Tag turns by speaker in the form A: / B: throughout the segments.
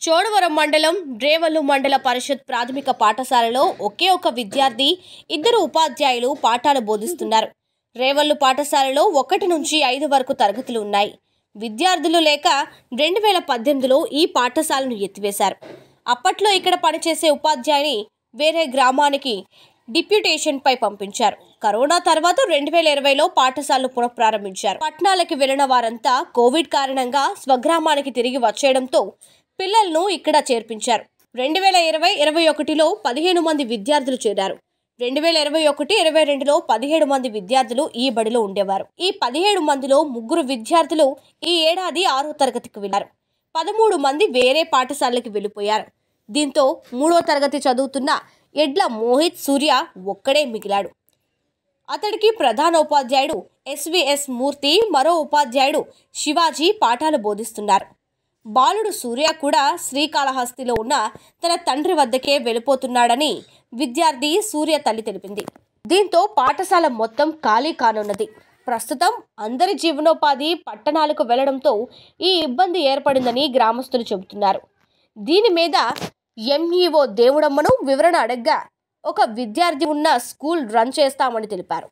A: చోడవరం మండలం డ్రేవల్లు మండల పరిషత్ ప్రాథమిక పాఠశాలలో ఒకే ఒక విద్యార్థి ఇద్దరు ఉపాధ్యాయులు పాఠాలు బోధిస్తున్నారు రేవల్లు పాఠశాలలో ఒకటి నుంచి ఐదు వరకు తరగతులు ఉన్నాయి విద్యార్థులు లేక రెండు వేల పద్దెనిమిదిలో ఈ పాఠశాలను ఎత్తివేశారు అప్పట్లో ఇక్కడ పనిచేసే ఉపాధ్యాయుని వేరే గ్రామానికి డిప్యూటేషన్పై పంపించారు కరోనా తర్వాత రెండు వేల ఇరవైలో పాఠశాలను పునఃప్రారంభించారు పట్టణాలకి వెళ్లిన వారంతా కోవిడ్ కారణంగా స్వగ్రామానికి తిరిగి వచ్చేయడంతో పిల్లలను ఇక్కడ చేర్పించారు రెండు వేల ఇరవై ఇరవై ఒకటిలో పదిహేను మంది విద్యార్థులు చేరారు రెండు వేల ఇరవై ఒకటి ఇరవై రెండులో పదిహేడు మంది విద్యార్థులు ఈ బడిలో ఉండేవారు ఈ పదిహేడు మందిలో ముగ్గురు విద్యార్థులు ఈ ఏడాది ఆరో తరగతికి వెళ్లారు పదమూడు మంది వేరే పాఠశాలకి వెళ్ళిపోయారు దీంతో మూడో తరగతి చదువుతున్న ఎడ్ల మోహిత్ సూర్య ఒక్కడే మిగిలాడు అతడికి ప్రధాన ఉపాధ్యాయుడు ఎస్విఎస్ మూర్తి మరో ఉపాధ్యాయుడు శివాజీ పాఠాలు బోధిస్తున్నారు బాలుడు సూర్య కూడా శ్రీకాళహస్తిలో ఉన్న తన తండ్రి వద్దకే వెళ్ళిపోతున్నాడని విద్యార్థి సూర్య తల్లి తెలిపింది దీంతో పాఠశాల మొత్తం ఖాళీ కానున్నది ప్రస్తుతం అందరి జీవనోపాధి పట్టణాలకు వెళ్లడంతో ఈ ఇబ్బంది ఏర్పడిందని గ్రామస్తులు చెబుతున్నారు దీని మీద ఎంఈఓ దేవుడమ్మను వివరణ అడగ్గా ఒక విద్యార్థి ఉన్న స్కూల్ రన్ చేస్తామని తెలిపారు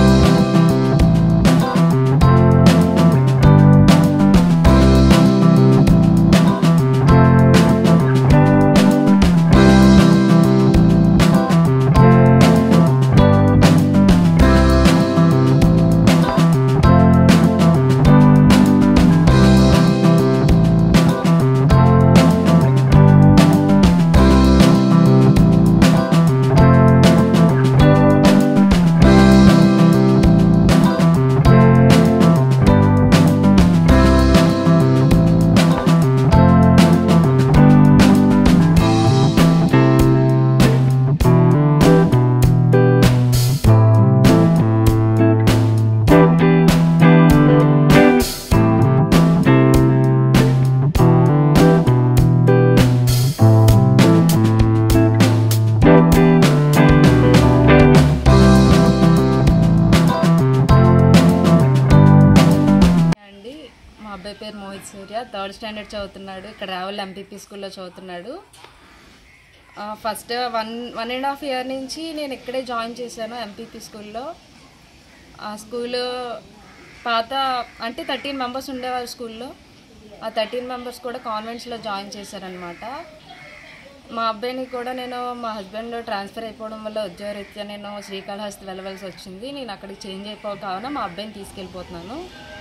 B: అండి మా అబ్బాయి పేరు మోహిత్ సూర్య థర్డ్ స్టాండర్డ్ చదువుతున్నాడు ఇక్కడ రావుల ఎంపీపీ స్కూల్లో చదువుతున్నాడు ఆ, first one one and half year నుంచి నేను ఇక్కడే జాయిన్ చేశాను ఎంపీపీ స్కూల్లో ఆ స్కూల్ పాత అంటే థర్టీన్ మెంబర్స్ ఉండేవారు స్కూల్లో ఆ థర్టీన్ మెంబర్స్ కూడా కాన్వెంట్స్లో జాయిన్ చేశారనమాట మా అబ్బాయిని కూడా నేను మా హస్బెండ్ ట్రాన్స్ఫర్ అయిపోవడం వల్ల ఉద్యోగరీత్యా నేను శ్రీకాళహస్తి వెళ్ళవలసి వచ్చింది నేను అక్కడికి చేంజ్ అయిపో కావున మా అబ్బాయిని తీసుకెళ్ళిపోతున్నాను